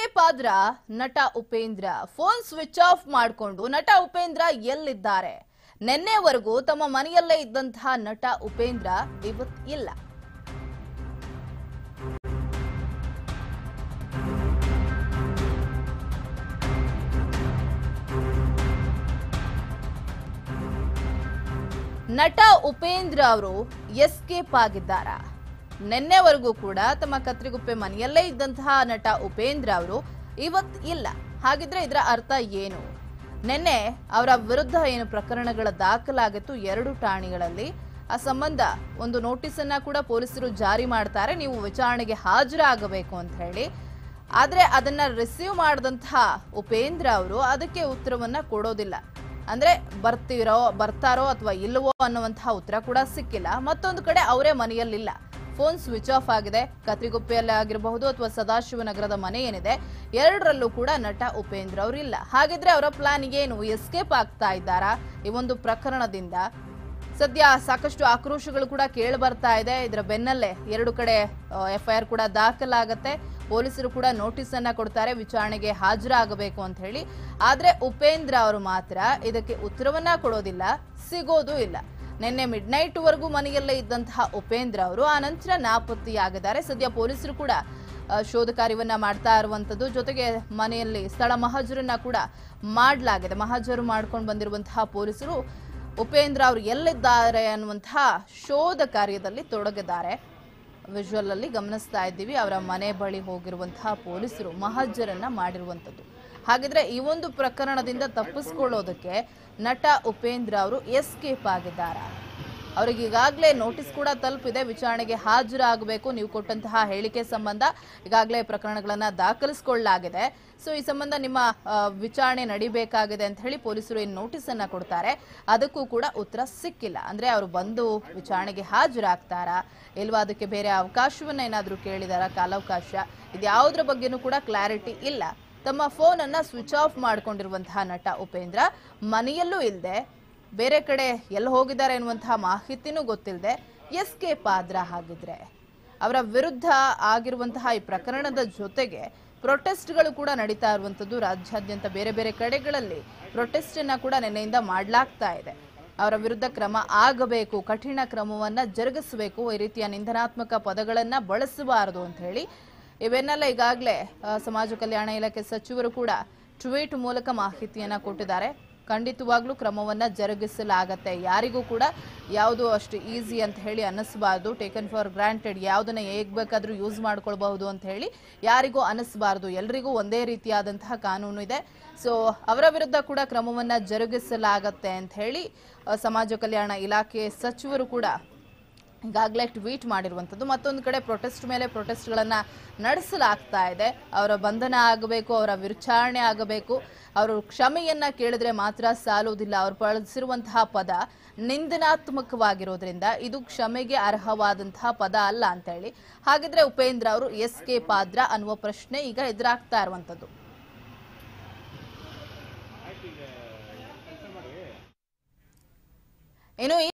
escape ಆದ್ರ ನಟ Upendra phone switch off ಮಾಡಿಕೊಂಡು ನಟ ಉಪೇಂದ್ರ ಎಲ್ಲಿದ್ದಾರೆ ನಿನ್ನೆವರೆಗೂ ತಮ್ಮ ಮನೆಯಲ್ಲೇ ಇದ್ದಂತಹ ನಟ ಉಪೇಂದ್ರ ಇವತ್ ಇಲ್ಲ ನಟ ಉಪೇಂದ್ರ ಅವರು ಎಸ್ಕೇಪ್ ಆಗಿದ್ದಾರ ನಿನ್ನೆವರೆಗೂ ಕೂಡ ತಮ್ಮ ಕತ್ರಿಗುಪ್ಪೆ ಮನೆಯಲ್ಲೇ ಇದ್ದಂತಹ ನಟ ಉಪೇಂದ್ರ ಅವರು ಇವತ್ ಇಲ್ಲ ಹಾಗಿದ್ರೆ ಇದರ ಅರ್ಥ ಏನು ನಿನ್ನೆ ಅವರ ವಿರುದ್ಧ ಏನು ಪ್ರಕರಣಗಳ ದಾಖಲಾಗಿತ್ತು ಎರಡು ಠಾಣೆಗಳಲ್ಲಿ ಆ ಸಂಬಂಧ ಒಂದು ನೋಟಿಸ್ ಅನ್ನ ಕೂಡ ಪೊಲೀಸರು ಜಾರಿ ಮಾಡ್ತಾರೆ ನೀವು ವಿಚಾರಣೆಗೆ ಹಾಜರಾಗಬೇಕು ಅಂತ ಹೇಳಿ ಆದ್ರೆ ಅದನ್ನ ರಿಸೀವ್ ಮಾಡಿದಂತಹ ಉಪೇಂದ್ರ ಅವರು ಅದಕ್ಕೆ ಉತ್ತರವನ್ನ ಕೊಡೋದಿಲ್ಲ ಅಂದ್ರೆ ಬರ್ತಿರೋ ಬರ್ತಾರೋ ಅಥವಾ ಇಲ್ಲವೋ ಅನ್ನುವಂತಹ ಉತ್ತರ ಕೂಡ ಸಿಕ್ಕಿಲ್ಲ ಮತ್ತೊಂದು ಕಡೆ ಅವರೇ ಮನೆಯಲ್ಲಿಲ್ಲ ಫೋನ್ ಸ್ವಿಚ್ ಆಫ್ ಆಗಿದೆ ಕತ್ರಿಗುಪ್ಪೆಯಲ್ಲಿ ಆಗಿರಬಹುದು ಅಥವಾ ಸದಾಶಿವನಗರದ ಮನೆ ಏನಿದೆ ಎರಡರಲ್ಲೂ ಕೂಡ ನಟ ಉಪೇಂದ್ರ ಅವರು ಇಲ್ಲ ಹಾಗಿದ್ರೆ ಅವರ ಪ್ಲಾನ್ ಏನು ಎಸ್ಕೇಪ್ ಆಗ್ತಾ ಇದ್ದಾರಾ ಈ ಒಂದು ಪ್ರಕರಣದಿಂದ ಸದ್ಯ ಸಾಕಷ್ಟು ಆಕ್ರೋಶಗಳು ಕೂಡ ಕೇಳಿ ಬರ್ತಾ ಇದೆ ಇದರ ಬೆನ್ನಲ್ಲೇ ಎರಡು ಕಡೆ ಎಫ್ಐಆರ್ ಕೂಡ ದಾಖಲಾಗತ್ತೆ ಪೊಲೀಸರು ಕೂಡ ನೋಟಿಸ್ ಅನ್ನ ಕೊಡ್ತಾರೆ ವಿಚಾರಣೆಗೆ ಹಾಜರಾಗಬೇಕು ಅಂತ ಹೇಳಿ ಆದ್ರೆ ಉಪೇಂದ್ರ ಅವರು ಮಾತ್ರ ಇದಕ್ಕೆ ಉತ್ತರವನ್ನ ಕೊಡೋದಿಲ್ಲ ಸಿಗೋದು ಇಲ್ಲ ನಿನ್ನೆ ಮಿಡ್ ನೈಟ್ ವರೆಗೂ ಮನೆಯಲ್ಲೇ ಇದ್ದಂತಹ ಉಪೇಂದ್ರ ಅವರು ಆ ನಂತರ ನಾಪತ್ತೆಯಾಗಿದ್ದಾರೆ ಸದ್ಯ ಪೊಲೀಸರು ಕೂಡ ಆ, ಶೋಧ ಕಾರ್ಯವನ್ನ ಮಾಡ್ತಾ ಇರುವಂತದ್ದು ಜೊತೆಗೆ ಮನೆಯಲ್ಲಿ ಸ್ಥಳ ಮಹಜರನ್ನ ಕೂಡ ಮಾಡಲಾಗಿದೆ ಮಹಜರು ಮಾಡ್ಕೊಂಡು ಬಂದಿರುವಂತಹ ಪೊಲೀಸರು ಉಪೇಂದ್ರ ಅವರು ಎಲ್ಲಿದ್ದಾರೆ ಅನ್ನುವಂತಹ ಶೋಧ ಕಾರ್ಯದಲ್ಲಿ ತೊಡಗಿದ್ದಾರೆ ವಿಜುವಲ್ ಅಲ್ಲಿ ಗಮನಿಸ್ತಾ ಇದ್ದೀವಿ ಅವರ ಮನೆ ಬಳಿ ಹೋಗಿರುವಂತಹ ಪೊಲೀಸರು ಮಹಜ್ಜರನ್ನ ಮಾಡಿರುವಂಥದ್ದು ಹಾಗಿದ್ರೆ ಈ ಒಂದು ಪ್ರಕರಣದಿಂದ ತಪ್ಪಿಸ್ಕೊಳ್ಳೋದಕ್ಕೆ ನಟ ಉಪೇಂದ್ರ ಅವರು ಎಸ್ಕೇಪ್ ಆಗಿದ್ದಾರೆ ಅವರಿಗೆ ಈಗಾಗಲೇ ನೋಟಿಸ್ ಕೂಡ ತಲುಪಿದೆ ವಿಚಾರಣೆಗೆ ಹಾಜರಾಗಬೇಕು ನೀವು ಕೊಟ್ಟಂತಹ ಹೇಳಿಕೆ ಸಂಬಂಧ ಈಗಾಗಲೇ ಪ್ರಕರಣಗಳನ್ನ ದಾಖಲಿಸಿಕೊಳ್ಳಲಾಗಿದೆ ಸೊ ಈ ಸಂಬಂಧ ನಿಮ್ಮ ಆ, ವಿಚಾರಣೆ ನಡಿಬೇಕಾಗಿದೆ ಅಂತ ಹೇಳಿ ಪೊಲೀಸರು ಏನು ನೋಟಿಸ್ ಅನ್ನ ಕೊಡ್ತಾರೆ ಅದಕ್ಕೂ ಕೂಡ ಉತ್ತರ ಸಿಕ್ಕಿಲ್ಲ ಅಂದ್ರೆ ಅವರು ಬಂದು ವಿಚಾರಣೆಗೆ ಹಾಜರಾಗ್ತಾರಾ ಇಲ್ವಾ ಅದಕ್ಕೆ ಬೇರೆ ಅವಕಾಶವನ್ನ ಏನಾದರೂ ಕೇಳಿದಾರ ಕಾಲಾವಕಾಶ ಇದ್ಯಾವುದ್ರ ಬಗ್ಗೆನೂ ಕೂಡ ಕ್ಲಾರಿಟಿ ಇಲ್ಲ ತಮ್ಮ ಫೋನ್ ಅನ್ನ ಸ್ವಿಚ್ ಆಫ್ ಮಾಡ್ಕೊಂಡಿರುವಂತಹ ನಟ ಉಪೇಂದ್ರ ಮನೆಯಲ್ಲೂ ಇಲ್ಲದೆ ಬೇರೆ ಕಡೆ ಎಲ್ಲಿ ಹೋಗಿದ್ದಾರೆ ಎನ್ನುವಂತಹ ಮಾಹಿತಿನೂ ಗೊತ್ತಿಲ್ಲದೆ ಎಸ್ಕೇಪ್ ಆದ್ರ ಹಾಗಿದ್ರೆ ಅವರ ವಿರುದ್ಧ ಆಗಿರುವಂತಹ ಈ ಪ್ರಕರಣದ ಜೊತೆಗೆ ಪ್ರೊಟೆಸ್ಟ್ಗಳು ಕೂಡ ನಡೀತಾ ಇರುವಂತದ್ದು ರಾಜ್ಯಾದ್ಯಂತ ಬೇರೆ ಬೇರೆ ಕಡೆಗಳಲ್ಲಿ ಪ್ರೊಟೆಸ್ಟ್ ಅನ್ನ ಕೂಡ ನಿನ್ನೆಯಿಂದ ಮಾಡಲಾಗ್ತಾ ಇದೆ ಅವರ ವಿರುದ್ಧ ಕ್ರಮ ಆಗಬೇಕು ಕಠಿಣ ಕ್ರಮವನ್ನ ಜರುಗಿಸಬೇಕು ಈ ರೀತಿಯ ನಿಂದನಾತ್ಮಕ ಪದಗಳನ್ನ ಬಳಸಬಾರದು ಅಂತ ಹೇಳಿ ಇವೆನ್ನೆಲ್ಲ ಈಗಾಗಲೇ ಆ, ಸಮಾಜ ಕಲ್ಯಾಣ ಇಲಾಖೆ ಸಚಿವರು ಕೂಡ ಟ್ವೀಟ್ ಮೂಲಕ ಮಾಹಿತಿಯನ್ನ ಕೊಟ್ಟಿದ್ದಾರೆ ಖಂಡಿತವಾಗ್ಲೂ ಕ್ರಮವನ್ನ ಜರುಗಿಸಲಾಗತ್ತೆ ಯಾರಿಗೂ ಕೂಡ ಯಾವುದು ಅಷ್ಟು ಈಸಿ ಅಂತ ಹೇಳಿ ಅನ್ನಿಸಬಾರ್ದು ಟೇಕನ್ ಫಾರ್ ಗ್ರಾಂಟೆಡ್ ಯಾವುದನ್ನ ಹೇಗ್ ಬೇಕಾದ್ರೂ ಯೂಸ್ ಮಾಡ್ಕೊಳ್ಬಹುದು ಅಂತ ಹೇಳಿ ಯಾರಿಗೂ ಅನ್ನಿಸಬಾರ್ದು ಎಲ್ರಿಗೂ ಒಂದೇ ರೀತಿಯಾದಂತಹ ಕಾನೂನು ಇದೆ ಸೊ ಅವರ ವಿರುದ್ಧ ಕೂಡ ಕ್ರಮವನ್ನ ಜರುಗಿಸಲಾಗತ್ತೆ ಅಂತ ಹೇಳಿ ಆ, ಸಮಾಜ ಕಲ್ಯಾಣ ಇಲಾಖೆ ಸಚಿವರು ಕೂಡ ಈಗಾಗಲೇ ಟ್ವೀಟ್ ಮಾಡಿರುವಂಥದ್ದು ಮತ್ತೊಂದು ಕಡೆ ಪ್ರೊಟೆಸ್ಟ್ ಮೇಲೆ ಪ್ರೊಟೆಸ್ಟ್ಗಳನ್ನು ನಡೆಸಲಾಗ್ತಾ ಇದೆ ಅವರ ಬಂಧನ ಆಗಬೇಕು ಅವರ ವಿಚಾರಣೆ ಆಗಬೇಕು ಅವರು ಕ್ಷಮೆಯನ್ನ ಕೇಳಿದ್ರೆ ಮಾತ್ರ ಸಾಲುವುದಿಲ್ಲ ಅವರು ಬಳಸಿರುವಂತಹ ಪದ ನಿಂದನಾತ್ಮಕವಾಗಿರೋದ್ರಿಂದ ಇದು ಕ್ಷಮೆಗೆ ಅರ್ಹವಾದಂತಹ ಪದ ಅಲ್ಲ ಅಂತ ಹೇಳಿ ಹಾಗಿದ್ರೆ ಉಪೇಂದ್ರ ಅವರು ಎಸ್ ಕೆ ಪಾದ್ರ ಅನ್ನುವ ಪ್ರಶ್ನೆ ಈಗ ಎದುರಾಗ್ತಾ ಇರುವಂಥದ್ದು ಇನ್ನು ಈ